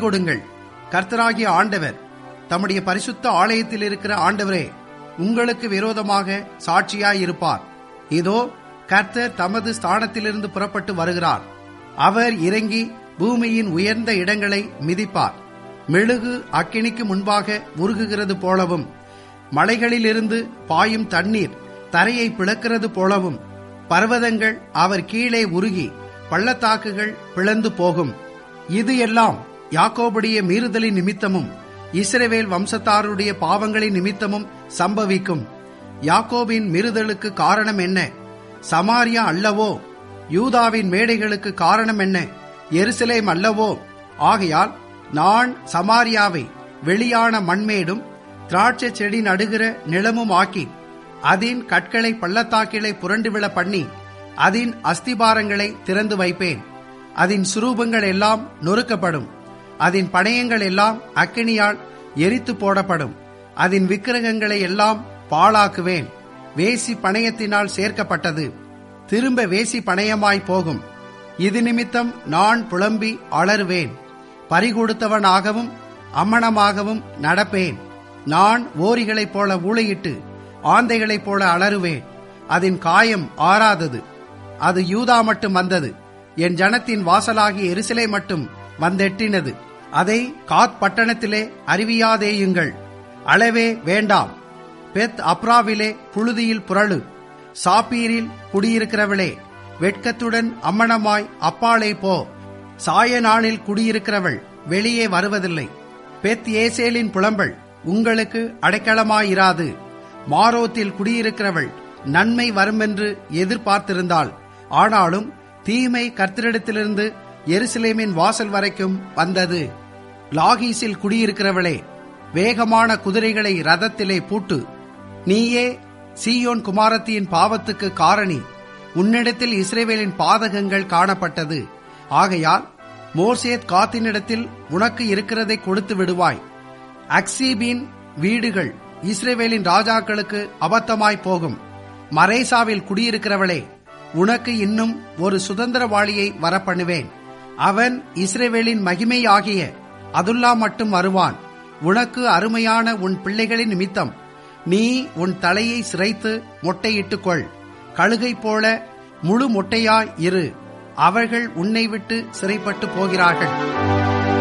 கொடுங்கள் கர்த்தராகிய ஆண்டவர் தம்முடைய பரிசுத்த ஆலயத்தில் இருக்கிற ஆண்டவரே உங்களுக்கு விரோதமாக சாட்சியாயிருப்பார் இதோ கர்த்தர் தமது ஸ்தானத்திலிருந்து புறப்பட்டு வருகிறார் அவர் இறங்கி பூமியின் உயர்ந்த இடங்களை மிதிப்பார் மெழுகு அக்கினிக்கு முன்பாக உருகுகிறது போலவும் மலைகளிலிருந்து பாயும் தண்ணீர் தரையை பிளக்கிறது போலவும் பர்வதங்கள் அவர் கீழே உருகி பள்ளத்தாக்குகள் பிளந்து போகும் இது எல்லாம் யாக்கோபுடைய மீறுதலின் நிமித்தமும் இஸ்ரவேல் வம்சத்தாருடைய பாவங்களின் நிமித்தமும் சம்பவிக்கும் யாக்கோபின் மீறுதலுக்கு காரணம் என்ன சமாரியா அல்லவோ யூதாவின் மேடைகளுக்கு காரணம் என்ன எருசலேம் அல்லவோ ஆகையால் நான் சமாரியாவை வெளியான மண்மேடும் திராட்சை செடி நடுகிற நிலமும் ஆக்கி அதின் கற்களை பள்ளத்தாக்கிலை புரண்டுவிழ பண்ணி அதின் அஸ்திபாரங்களை திறந்து வைப்பேன் அதன் சுரூபங்கள் எல்லாம் நொறுக்கப்படும் அதன் படயங்கள் எல்லாம் அக்கினியால் எரித்து போடப்படும் அதன் விக்கிரகங்களை எல்லாம் பாழாக்குவேன் வேசி பணயத்தினால் சேர்க்கப்பட்டது திரும்ப வேசி பணயமாய் போகும் இது நிமித்தம் நான் புலம்பி அலறுவேன் பறிகொடுத்தவனாகவும் அம்மணமாகவும் நடப்பேன் நான் ஓரிகளைப் போல ஊளையிட்டு ஆந்தைகளைப் போல அலறுவேன் அதன் காயம் ஆறாதது அது யூதா மட்டும் வந்தது என் ஜனத்தின் வாசலாகிய எரிசிலை மட்டும் வந்தெட்டினது அதை காத் பட்டணத்திலே அறிவியாதேயுங்கள் அளவே வேண்டாம் பெத் அப்ராவிலே புழுதியில் புரளு சாப்பீரில் குடியிருக்கிறவளே வெட்கத்துடன் அம்மணமாய் அப்பாலே போ சாய நாளில் குடியிருக்கிறவள் வெளியே வருவதில்லை பெத் ஏசேலின் புலம்பல் உங்களுக்கு அடைக்கலமாயிராது மாரோத்தில் குடியிருக்கிறவள் நன்மை வருமென்று எதிர்பார்த்திருந்தாள் ஆனாலும் தீமை கர்த்தரிடத்திலிருந்து எருசலேமின் வாசல் வரைக்கும் வந்தது லாகீஸில் குடியிருக்கிறவளே வேகமான குதிரைகளை ரதத்திலே பூட்டு நீயே சீயோன் குமாரத்தியின் பாவத்துக்கு காரணி உன்னிடத்தில் இஸ்ரேவேலின் பாதகங்கள் காணப்பட்டது ஆகையால் மோர்சேத் காத்தினிடத்தில் உனக்கு இருக்கிறதை கொடுத்து விடுவாய் அக்சீபின் வீடுகள் இஸ்ரேவேலின் ராஜாக்களுக்கு அபத்தமாய் போகும் மரேசாவில் குடியிருக்கிறவளே உனக்கு இன்னும் ஒரு சுதந்திரவாளியை வரப்பண்ணுவேன் அவன் இஸ்ரேவேலின் மகிமையாகிய அதுல்லா மட்டும் வருவான் உனக்கு அருமையான உன் பிள்ளைகளின் நிமித்தம் நீ உன் தலையை சிரைத்து மொட்டையிட்டுக் கொள் கழுகை போல முழு மொட்டையாய் இரு அவர்கள் உன்னை விட்டு சிறைப்பட்டு போகிறார்கள்